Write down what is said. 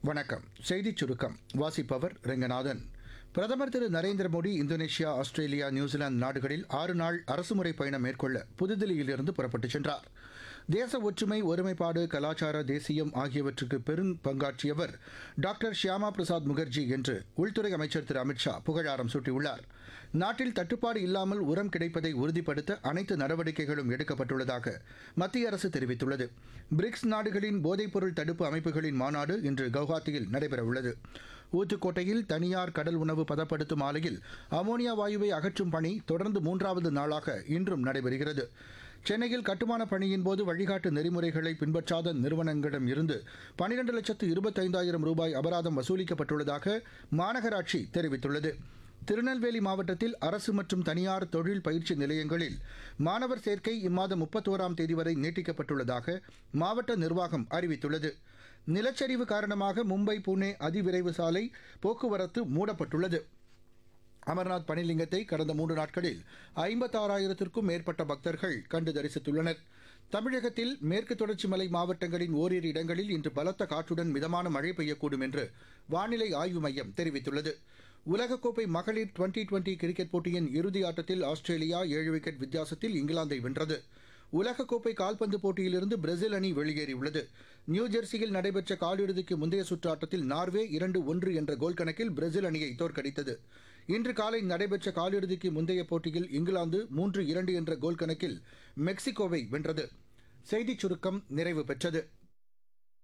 வணக்கம் செய்திச் சுருக்கம் வாசிப்பவர் ரெங்கநாதன் பிரதமர் Thiru Narendra Modi Indonesia Australia New Zealand நாடுகளில் ஆறு நாள் அரசுமுறை பயணம் மேற்கொள்ள புதுதில்லியிலிருந்து புறப்பட்டுச் சென்றார் தேச ஒற்றுமை ஒருமைப்பாடு கலாச்சார தேசியம் ஆகியவற்றுக்கு பெரும் பங்காற்றியவர் டாக்டர் ஷியாமா பிரசாத் முகர்ஜி என்று உள்துறை அமைச்சர் திரு அமித்ஷா புகழாரம் சூட்டியுள்ளார் நாட்டில் தட்டுப்பாடு இல்லாமல் உரம் கிடைப்பதை உறுதிப்படுத்த அனைத்து நடவடிக்கைகளும் எடுக்கப்பட்டுள்ளதாக மத்திய அரசு தெரிவித்துள்ளது பிரிக்ஸ் நாடுகளின் போதைப்பொருள் தடுப்பு அமைப்புகளின் மாநாடு இன்று கவுஹாத்தியில் நடைபெறவுள்ளது ஊத்துக்கோட்டையில் தனியார் கடல் உணவு பதப்படுத்தும் ஆலையில் அமோனியா வாயுவை அகற்றும் பணி தொடர்ந்து மூன்றாவது நாளாக இன்றும் நடைபெறுகிறது சென்னையில் கட்டுமான பணியின் போது வழிகாட்டு நெறிமுறைகளை பின்பற்றாத நிறுவனங்களிடம் இருந்து பனிரெண்டு லட்சத்து இருபத்தைந்தாயிரம் ரூபாய் அபராதம் வசூலிக்கப்பட்டுள்ளதாக மாநகராட்சி தெரிவித்துள்ளது திருநெல்வேலி மாவட்டத்தில் அரசு மற்றும் தனியார் தொழில் பயிற்சி நிலையங்களில் மாணவர் சேர்க்கை இம்மாதம் முப்பத்தோராம் தேதி வரை நீட்டிக்கப்பட்டுள்ளதாக மாவட்ட நிர்வாகம் அறிவித்துள்ளது நிலச்சரிவு காரணமாக மும்பை புனே அதிவிரைவு சாலை போக்குவரத்து மூடப்பட்டுள்ளது அமர்நாத் பனிலிங்கத்தை கடந்த மூன்று நாட்களில் ஐம்பத்தாறாயிரத்திற்கும் மேற்பட்ட பக்தர்கள் கண்டு தரிசித்துள்ளனர் தமிழகத்தில் மேற்கு தொடர்ச்சி மலை மாவட்டங்களின் ஓரிரு இடங்களில் இன்று பலத்த காற்றுடன் மிதமான மழை பெய்யக்கூடும் என்று வானிலை ஆய்வு மையம் தெரிவித்துள்ளது உலகக்கோப்பை மகளிர் டுவெண்டி டுவெண்டி கிரிக்கெட் போட்டியின் இறுதி ஆட்டத்தில் ஆஸ்திரேலியா ஏழு விக்கெட் வித்தியாசத்தில் இங்கிலாந்தை வென்றது உலகக்கோப்பை கால்பந்து போட்டியிலிருந்து பிரேசில் அணி வெளியேறியுள்ளது நியூஜெர்சியில் நடைபெற்ற காலிறுதிக்கு முந்தைய சுற்று ஆட்டத்தில் நார்வே இரண்டு ஒன்று என்ற கோல் கணக்கில் பிரேசில் அணியை தோற்கடித்தது இன்று காலை நடைபெற்ற காலிறுதிக்கு முந்தைய போட்டியில் இங்கிலாந்து மூன்று இரண்டு என்ற கோல் கணக்கில் மெக்சிகோவை வென்றது செய்திச் சுருக்கம் நிறைவு பெற்றது